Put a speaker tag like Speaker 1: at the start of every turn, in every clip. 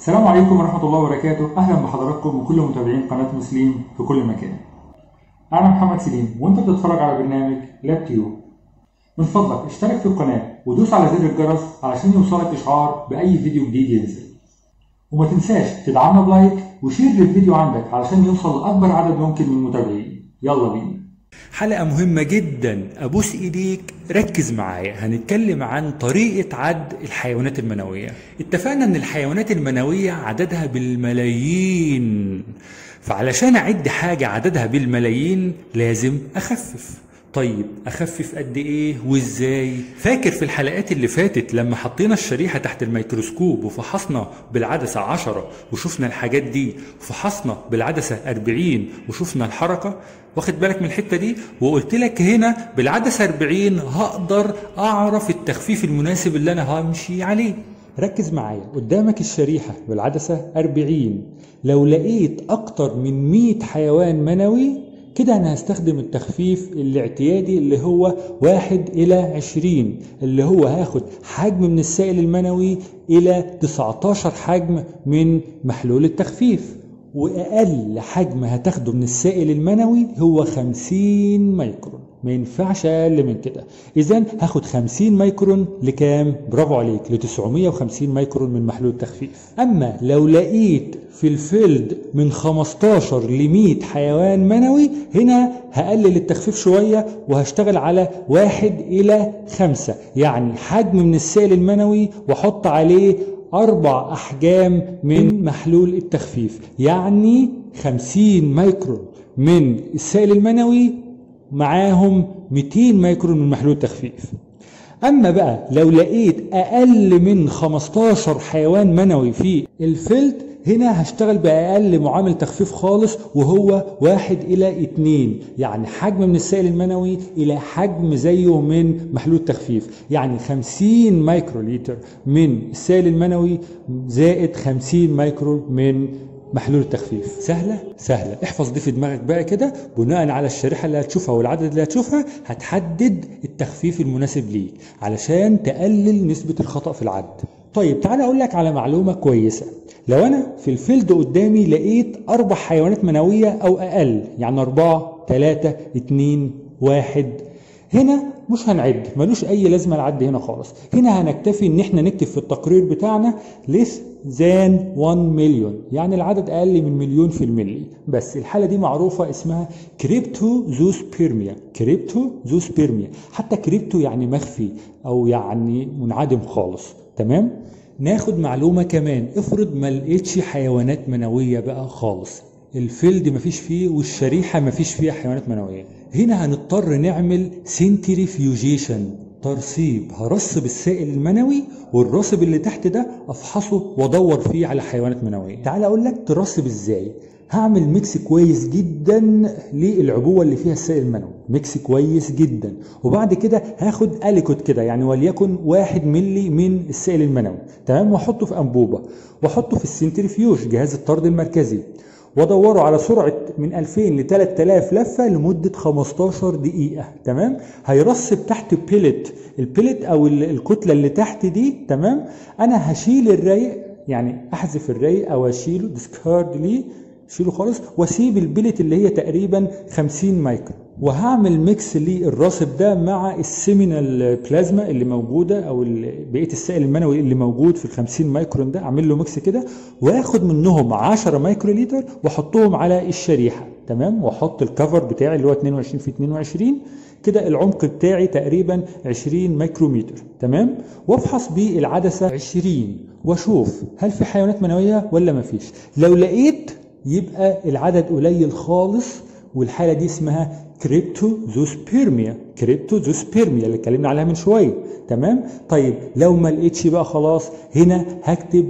Speaker 1: السلام عليكم ورحمة الله وبركاته أهلا بحضراتكم وكل متابعين قناة مسلم في كل مكان أنا محمد سليم وأنت بتتفرج على برنامج لاب تيوب من فضلك اشترك في القناة ودوس على زر الجرس علشان يوصلك إشعار بأي فيديو جديد ينزل وما تنساش تدعمنا بلايك وشير للفيديو عندك علشان يوصل لأكبر عدد ممكن من المتابعين يلا بينا
Speaker 2: حلقة مهمة جدا أبوس إيديك ركز معايا هنتكلم عن طريقة عد الحيوانات المنوية اتفقنا أن الحيوانات المنوية عددها بالملايين فعلشان أعد حاجة عددها بالملايين لازم أخفف طيب اخفف قد ايه وازاي فاكر في الحلقات اللي فاتت لما حطينا الشريحة تحت الميكروسكوب وفحصنا بالعدسة 10 وشفنا الحاجات دي وفحصنا بالعدسة 40 وشفنا الحركة واخد بالك من الحتة دي وقلت لك هنا بالعدسة 40 هقدر اعرف التخفيف المناسب اللي انا همشي عليه ركز معايا قدامك الشريحة بالعدسة 40 لو لقيت اكتر من 100 حيوان منوي كده انا هستخدم التخفيف الاعتيادي اللي هو واحد الى عشرين اللي هو هاخد حجم من السائل المنوي الى 19 حجم من محلول التخفيف واقل حجم هتاخده من السائل المنوي هو 50 مايكرون ما ينفعش اقل من كده اذا هاخد 50 مايكرون لكام برافو عليك ل 950 مايكرون من محلول التخفيف اما لو لقيت في الفيلد من 15 ل 100 حيوان منوي هنا هقلل التخفيف شويه وهشتغل على واحد الى خمسة يعني حجم من السائل المنوي واحط عليه أربع أحجام من محلول التخفيف يعني 50 مايكرون من السائل المنوي معاهم 200 مايكرون من محلول التخفيف أما بقى لو لقيت أقل من 15 حيوان منوي في الفيلد هنا هشتغل بأقل معامل تخفيف خالص وهو واحد إلى اتنين يعني حجم من السائل المنوي إلى حجم زيه من محلول التخفيف يعني 50 مايكرو لتر من السائل المنوي زائد 50 مايكرو من محلول التخفيف سهلة؟ سهلة احفظ دي في دماغك بقى كده بناء على الشريحة اللي هتشوفها والعدد اللي هتشوفها هتحدد التخفيف المناسب ليك علشان تقلل نسبة الخطأ في العد طيب تعالى اقول لك على معلومة كويسة لو انا في الفيلد قدامي لقيت اربع حيوانات منوية او اقل يعني اربعة تلاتة اتنين واحد هنا مش هنعد ملوش اي لازمه العد هنا خالص هنا هنكتفي ان احنا نكتب في التقرير بتاعنا less than 1 مليون يعني العدد اقل من مليون في الملي بس الحاله دي معروفه اسمها كريبتو زوسبيرميا كريبتو زوسبيرميا حتى كريبتو يعني مخفي او يعني منعدم خالص تمام ناخد معلومه كمان افرض ما لقيتش حيوانات منويه بقى خالص الفيلد مفيش فيه والشريحه مفيش فيها حيوانات منويه هنا هنضطر نعمل سنتريفيوجيشن ترسيب هرسب السائل المنوي والراسب اللي تحت ده افحصه وادور فيه على حيوانات منويه تعال اقول لك ترسب ازاي هعمل ميكس كويس جدا للعبوه اللي فيها السائل المنوي ميكس كويس جدا وبعد كده هاخد اليكوت كده يعني وليكن واحد ملي من السائل المنوي تمام واحطه في انبوبه واحطه في السنتريفيوج جهاز الطرد المركزي وادوره على سرعه من 2000 ل 3000 لفه لمده 15 دقيقه تمام هيرسب تحت بيلت البيلت او الكتله اللي تحت دي تمام انا هشيل الرايق يعني احذف الرايق او اشيله ديسكارد ليه شيله خالص واسيب البلت اللي هي تقريبا 50 مايكرو وهعمل ميكس للراسب ده مع السيمينال بلازما اللي موجوده او بقيه السائل المنوي اللي موجود في ال 50 مايكرون ده اعمل له ميكس كده واخد منهم 10 مايكرو لتر واحطهم على الشريحه تمام واحط الكفر بتاعي اللي هو 22 في 22 كده العمق بتاعي تقريبا 20 مايكرومتر تمام وافحص بالعدسه 20 واشوف هل في حيوانات منويه ولا ما فيش لو لقيت يبقى العدد قليل خالص والحاله دي اسمها كريبتوزوسبيرميا كريبتوزوسبيرميا اللي اتكلمنا عليها من شويه تمام طيب لو ما لقيتش بقى خلاص هنا هكتب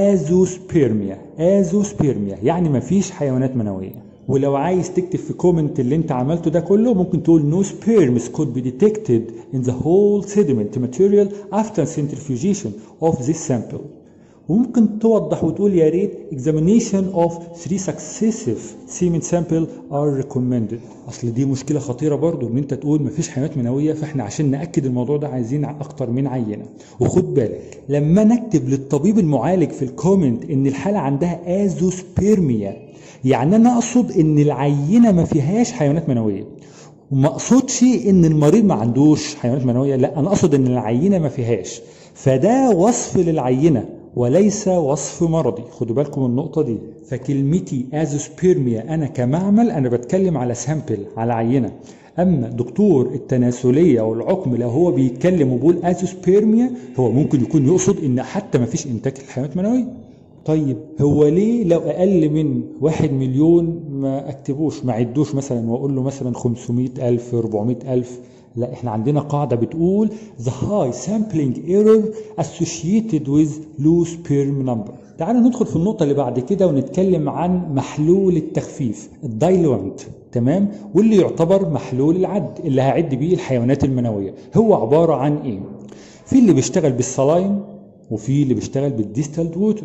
Speaker 2: ازوسبيرميا ازوسبيرميا يعني ما فيش حيوانات منويه ولو عايز تكتب في كومنت اللي انت عملته ده كله ممكن تقول no sperms could be detected in the whole sediment material after centrifugation of this sample وممكن توضح وتقول يا ريت examination of three successive semen sample are recommended اصل دي مشكله خطيره برضو ان انت تقول مفيش حيوانات منويه فاحنا عشان ناكد الموضوع ده عايزين اكتر من عينه وخد بالك لما نكتب للطبيب المعالج في الكومنت ان الحاله عندها ازوسبيرميا يعني انا اقصد ان العينه ما فيهاش حيوانات منويه وما اقصدش ان المريض ما عندوش حيوانات منويه لا انا اقصد ان العينه ما فيهاش فده وصف للعينه وليس وصف مرضي خدوا بالكم من النقطة دي فكلمتي ازوسبيرميا أنا كمعمل أنا بتكلم على سامبل على عينة أما دكتور التناسلية أو العقم لو هو بيتكلم وبيقول ازوسبيرميا هو ممكن يكون يقصد إن حتى ما فيش إنتاج الحيوانات المنوية طيب هو ليه لو اقل من واحد مليون ما اكتبوش ما عدوش مثلا واقول له مثلا 500 الف 400 الف لا احنا عندنا قاعده بتقول the high sampling error associated with low sperm number تعالوا ندخل في النقطه اللي بعد كده ونتكلم عن محلول التخفيف الدايلوانت تمام واللي يعتبر محلول العد اللي هعد بيه الحيوانات المنويه هو عباره عن ايه في اللي بيشتغل بالسلايم وفي اللي بيشتغل بالديستالد ووتر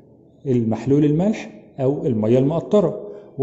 Speaker 2: المحلول الملح او الميه المقطره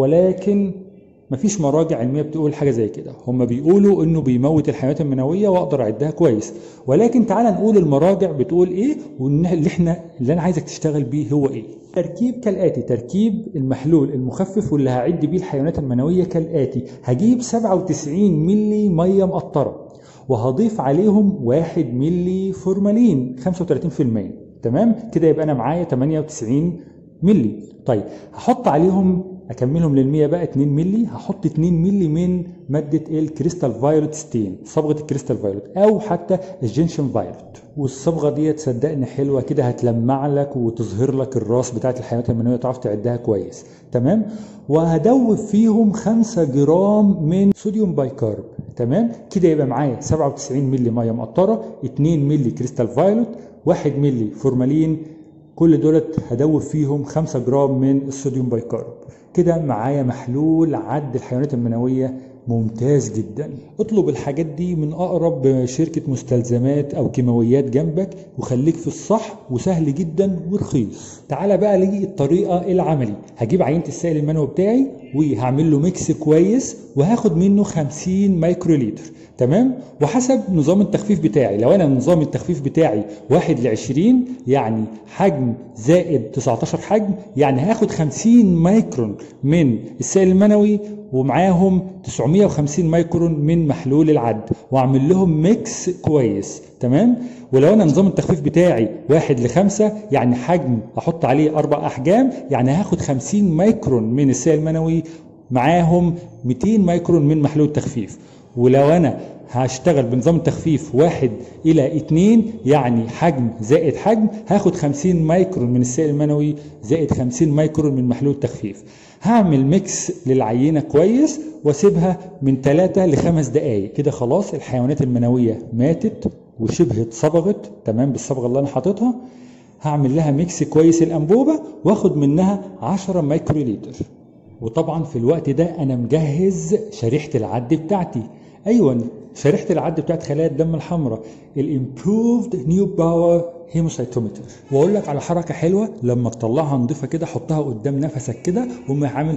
Speaker 2: ولكن مفيش مراجع علميه بتقول حاجه زي كده هم بيقولوا انه بيموت الحيوانات المنويه واقدر اعدها كويس ولكن تعال نقول المراجع بتقول ايه واللي احنا اللي انا عايزك تشتغل بيه هو ايه تركيب كالاتي تركيب المحلول المخفف واللي هعد بيه الحيوانات المنويه كالاتي هجيب 97 ملي ميه مقطره وهضيف عليهم 1 ملي فورمالين 35% تمام كده يبقى انا معايا 98 ملي طيب هحط عليهم اكملهم للمية بقى 2 ملي هحط 2 ملي من مادة الكريستال فايولت ستين صبغة الكريستال فايولت او حتى الجنشن فايولت والصبغة دي تصدقني حلوة كده هتلمع لك وتظهر لك الراس بتاعت الحيوانات المنوية تعرف تعدها كويس تمام وهدوب فيهم 5 جرام من صوديوم بايكارب تمام كده يبقى معايا 97 ملي ميه مقطره 2 ملي كريستال فايولت 1 ملي فورمالين كل دولت هدوب فيهم 5 جرام من الصوديوم بايكارب كده معايا محلول عد الحيوانات المنويه ممتاز جدا اطلب الحاجات دي من اقرب شركة مستلزمات او كيماويات جنبك وخليك في الصح وسهل جدا ورخيص تعالى بقى لي الطريقة العملي هجيب عينة السائل المنوي بتاعي وهعمل له ميكس كويس وهاخد منه 50 مايكرو لتر تمام وحسب نظام التخفيف بتاعي لو انا نظام التخفيف بتاعي 1 ل 20 يعني حجم زائد 19 حجم يعني هاخد 50 مايكرون من السائل المنوي ومعاهم 950 مايكرون من محلول العد واعمل لهم ميكس كويس تمام ولو انا نظام التخفيف بتاعي واحد لخمسة يعني حجم احط عليه اربع احجام يعني هاخد 50 مايكرون من السائل المنوي معاهم 200 مايكرون من محلول التخفيف ولو انا هشتغل بنظام التخفيف واحد الى اتنين يعني حجم زائد حجم هاخد 50 مايكرون من السائل المنوي زائد 50 مايكرون من محلول التخفيف هعمل ميكس للعينة كويس واسيبها من 3 ل 5 دقايق كده خلاص الحيوانات المنوية ماتت وشبه اتصبغت تمام بالصبغة اللي انا حاططها هعمل لها ميكس كويس الانبوبة واخد منها 10 مايكرو لتر وطبعا في الوقت ده انا مجهز شريحة العد بتاعتي ايوه شريحة العد بتاعت خلايا الدم الحمراء الامبروفد نيو باور هيموسايتومتر واقول لك على حركة حلوة لما تطلعها نضيفة كده حطها قدام نفسك كده وقوم عامل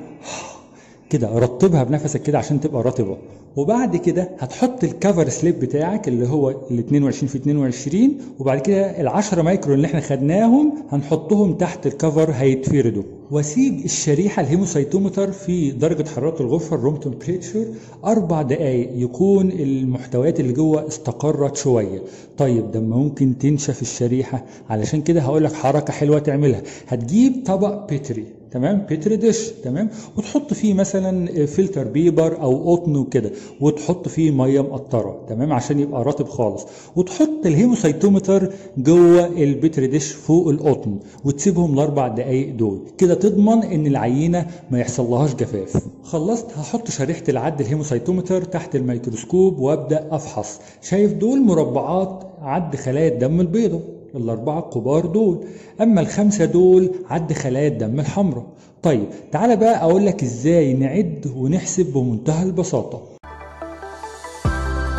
Speaker 2: كده رطبها بنفسك كده عشان تبقى رطبة وبعد كده هتحط الكفر سليب بتاعك اللي هو ال 22 في 22 وبعد كده ال 10 مايكرون اللي احنا خدناهم هنحطهم تحت الكفر هيتفردوا واسيب الشريحه الهيموسايتومتر في درجه حراره الغرفه الروم تمبريتشر اربع دقائق يكون المحتويات اللي جوه استقرت شويه طيب ده ممكن تنشف الشريحه علشان كده هقول لك حركه حلوه تعملها هتجيب طبق بيتري تمام بيتري ديش تمام وتحط فيه مثلا فلتر بيبر او قطن وكده وتحط فيه ميه مقطره تمام عشان يبقى رطب خالص وتحط الهيموسايتومتر جوه البيتري ديش فوق القطن وتسيبهم الاربع دقائق دول كده تضمن ان العينه ما يحصلهاش جفاف خلصت هحط شريحه العد الهيموسايتومتر تحت الميكروسكوب وابدا افحص شايف دول مربعات عد خلايا الدم البيضاء الأربعة الكبار دول أما الخمسة دول عد خلايا الدم الحمراء طيب تعالى بقى أقول لك إزاي نعد ونحسب بمنتهى البساطة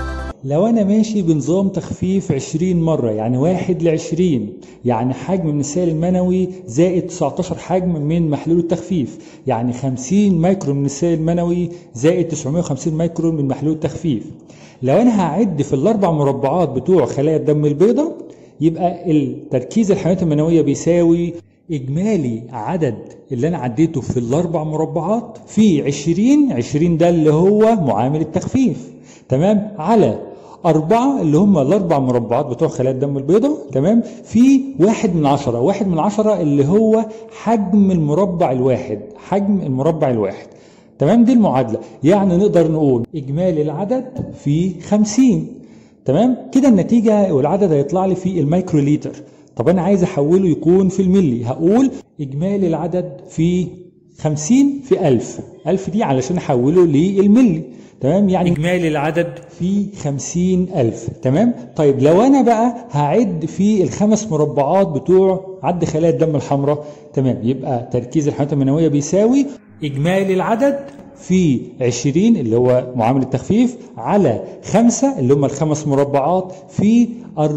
Speaker 2: لو انا ماشي بنظام تخفيف 20 مرة يعني واحد لعشرين يعني حجم من السائل المنوي زائد 19 حجم من محلول التخفيف يعني 50 مايكرون من السائل المنوي زائد 950 مايكرون من محلول التخفيف لو انا هعد في الاربع مربعات بتوع خلايا الدم البيضاء يبقى التركيز الحيوانات المنوية بيساوي إجمالي عدد اللي أنا عديته في الأربع مربعات في 20 20 ده اللي هو معامل التخفيف تمام على أربعة اللي هم الأربع مربعات بتوع خلايا الدم البيضاء تمام في واحد من عشرة واحد من عشرة اللي هو حجم المربع الواحد حجم المربع الواحد تمام دي المعادلة يعني نقدر نقول إجمالي العدد في 50 تمام كده النتيجة والعدد هيطلع لي في المايكرو لتر طب أنا عايز أحوله يكون في الملي هقول إجمالي العدد في 50 في 1000 1000 دي علشان أحوله للملي تمام يعني إجمالي العدد في 50000 تمام طيب لو أنا بقى هعد في الخمس مربعات بتوع عد خلايا الدم الحمراء تمام يبقى تركيز الحيوانات المنوية بيساوي إجمالي العدد في 20 اللي هو معامل التخفيف على 5 اللي هم الخمس مربعات في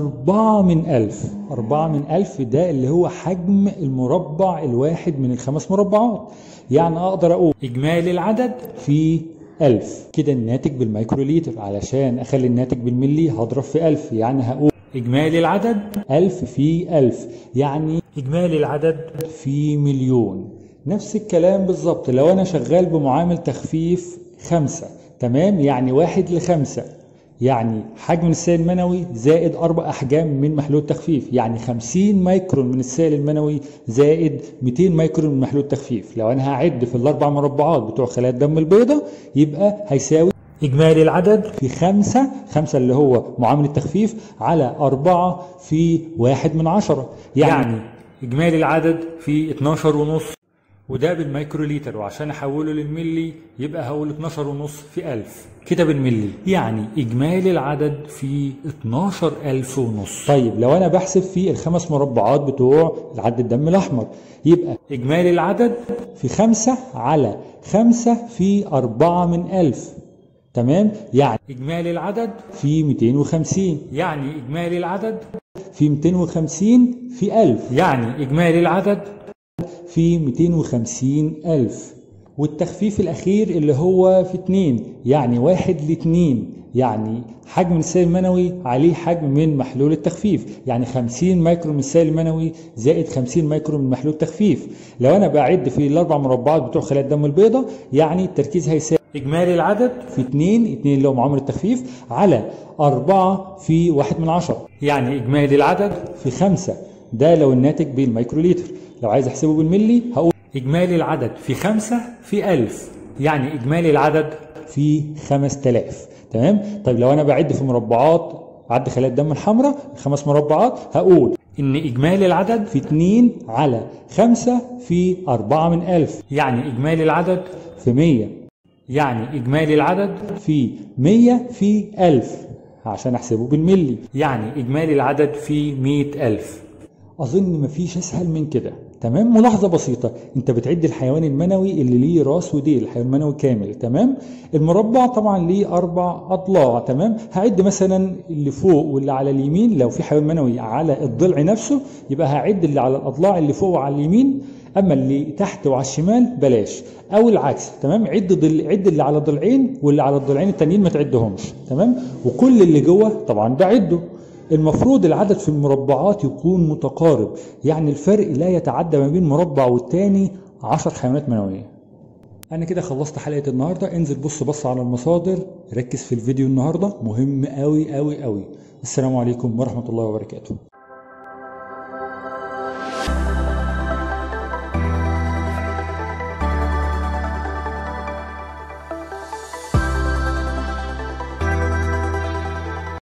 Speaker 2: 4 من ألف 4 من ألف ده اللي هو حجم المربع الواحد من الخمس مربعات يعني أقدر أقول إجمالي العدد في ألف كده الناتج بالمايكروليتر علشان أخلي الناتج بالملي هضرب في ألف يعني هقول إجمالي العدد ألف في ألف يعني إجمالي العدد في مليون نفس الكلام بالظبط لو أنا شغال بمعامل تخفيف خمسة تمام يعني واحد لخمسة يعني حجم السائل المنوي زائد أربع أحجام من محلول التخفيف يعني 50 مايكرون من السائل المنوي زائد 200 مايكرون من محلول التخفيف لو أنا هعد في الأربع مربعات بتوع خلايا الدم البيضاء يبقى هيساوي إجمالي العدد في خمسة خمسة اللي هو معامل التخفيف على أربعة في واحد من عشرة يعني, يعني إجمالي العدد في 12 ونص وده بالمايكرو لتر وعشان احوله للملي يبقى هقول 12 ونص في 1000 كده بالملي يعني اجمالي العدد في 12000 ونص طيب لو انا بحسب في الخمس مربعات بتوع العد الدم الاحمر يبقى اجمالي العدد في 5 على 5 في 4 من 1000 تمام يعني اجمالي العدد في 250 يعني اجمالي العدد في 250 في 1000 يعني اجمالي العدد في 250 ألف والتخفيف الأخير اللي هو في 2 يعني واحد لاتنين يعني حجم السائل المنوي عليه حجم من محلول التخفيف يعني 50 مايكرو من السائل المنوي زائد 50 مايكرو من محلول التخفيف لو أنا بعد في الأربع مربعات بتوع خلايا الدم البيضاء يعني التركيز هيساوي إجمالي العدد في 2 2 اللي هو معامل التخفيف على 4 في 1 من 10 يعني إجمالي العدد في 5 ده لو الناتج بالمايكروليتر لو عايز احسبه بالملي هقول اجمالي العدد في خمسة في ألف يعني اجمالي العدد في خمس تلاف تمام طيب لو انا بعد في مربعات عد خلايا الدم الحمراء خمس مربعات هقول ان اجمالي العدد في 2 على 5 في 4 من ألف يعني اجمالي العدد في 100 يعني اجمالي العدد في 100 في 1000 عشان احسبه بالملي يعني اجمالي العدد في 100000 اظن مفيش اسهل من كده تمام ملاحظة بسيطة انت بتعد الحيوان المنوي اللي ليه راس وديل الحيوان المنوي كامل تمام المربع طبعا ليه اربع اضلاع تمام هعد مثلا اللي فوق واللي على اليمين لو في حيوان منوي على الضلع نفسه يبقى هعد اللي على الاضلاع اللي فوق وعلى اليمين اما اللي تحت وعلى الشمال بلاش او العكس تمام عد ضل... عد اللي على ضلعين واللي على الضلعين التانيين ما تعدهمش تمام وكل اللي جوه طبعا بعده المفروض العدد في المربعات يكون متقارب يعني الفرق لا يتعدى ما بين مربع والتاني عشر حيوانات منوية أنا كده خلصت حلقة النهاردة انزل بص بص على المصادر ركز في الفيديو النهاردة مهم أوي أوي أوي السلام عليكم ورحمة الله وبركاته